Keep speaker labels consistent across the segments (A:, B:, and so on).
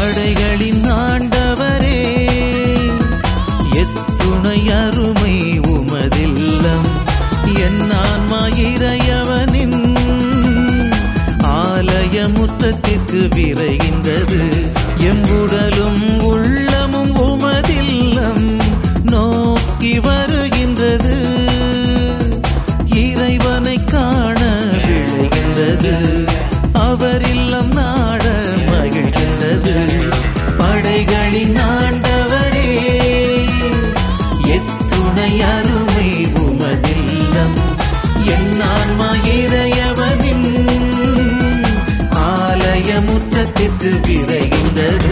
A: படைகளின் ஆண்டவரே எத்துணை அருமை உமதில்லம் என் ஆன்மா இறையவனின் ஆலய முற்றத்திற்கு விரைகின்றது எம்புடலும் உள்ளமும் உமதில்லம் நோக்கி வருகின்றது இறைவனை காண விழைகின்றது அவர் இல்லம் நாட மகிழ்கின்றது படைகளின் ஆண்டவரே எத்துணை அருமை உமதில்லம் என் ஆன்மா இறையவனின் ஆலய முற்றத்திற்கு விரைகின்றது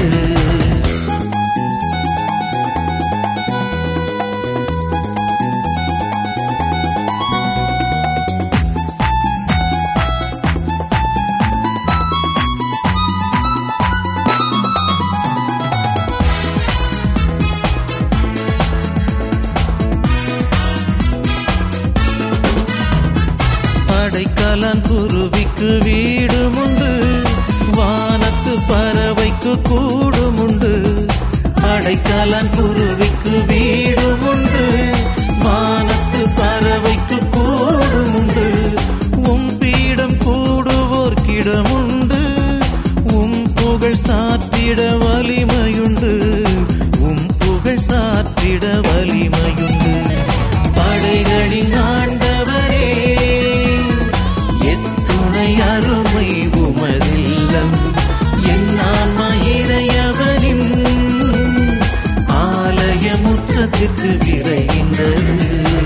A: படைக்கலான் குருவிக்கு வீடுமுண்டு வானத்து பறவைக்கு கூடுமுண்டு படைக்கலான் குருவிக்கு வீடுமுண்டு வானத்து பறவைக்கு கூடுமுண்டு உம் பீடம் கூடுவோர்க்கிடமுண்டு உம் புகழ் சாற்றிட வலிமையுண்டு உம் புகழ் சாற்றிட வலிமையுண்டு படைகளின் ஆண்டவரே எத்துணை அருமை உமதில்லம் என் ஆன்மா இறையவனின் ஆலய முற்றத்திற்கு விரைகின்றது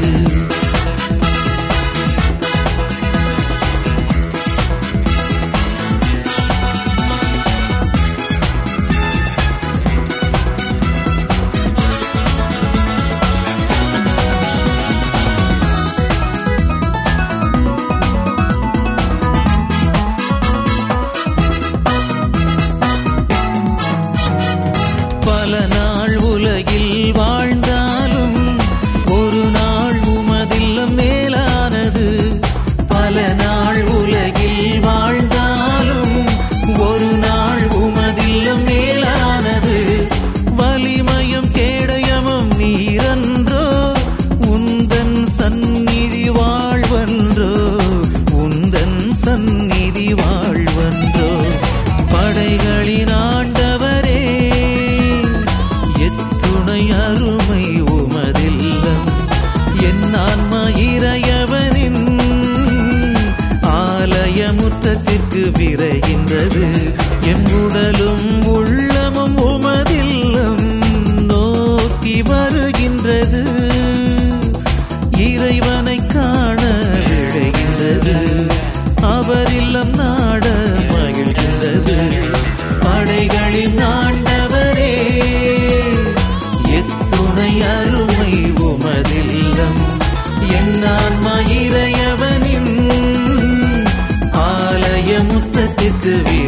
A: பல நாள் உலகில் வாழ்ந்தாலும் ஒரு நாள் உமதில்லம் மேலானது பல நாள் உலகில் வாழ்ந்தாலும் ஒரு நாள் உமதில்லம் மேலானது வலிமையும் கேடயமும் நீரன்றோ உந்தன் சந்நிதி வாழ்வன்றோ உந்தன் சந்நிதி வாழ்வன்றோ படைகளின் ஆண்டவரே எத்துணை அருமை உமதில்லம் என் ஆன்மா இறையவனின் ஆலய முற்றத்திற்கு விரைகின்றது என் உடலும் உள்ளமும் உமதில்லம் நோக்கி வருகின்றது இறைவனை காண விழைகின்றது அவர் இல்லம் நாட மகிழ்கின்றது படைகளின் ஆண்டவரே எத்துணை அருமை உமதில்லம் என் ஆன்மா இறையவனின் ஆலய முற்றத்திற்கு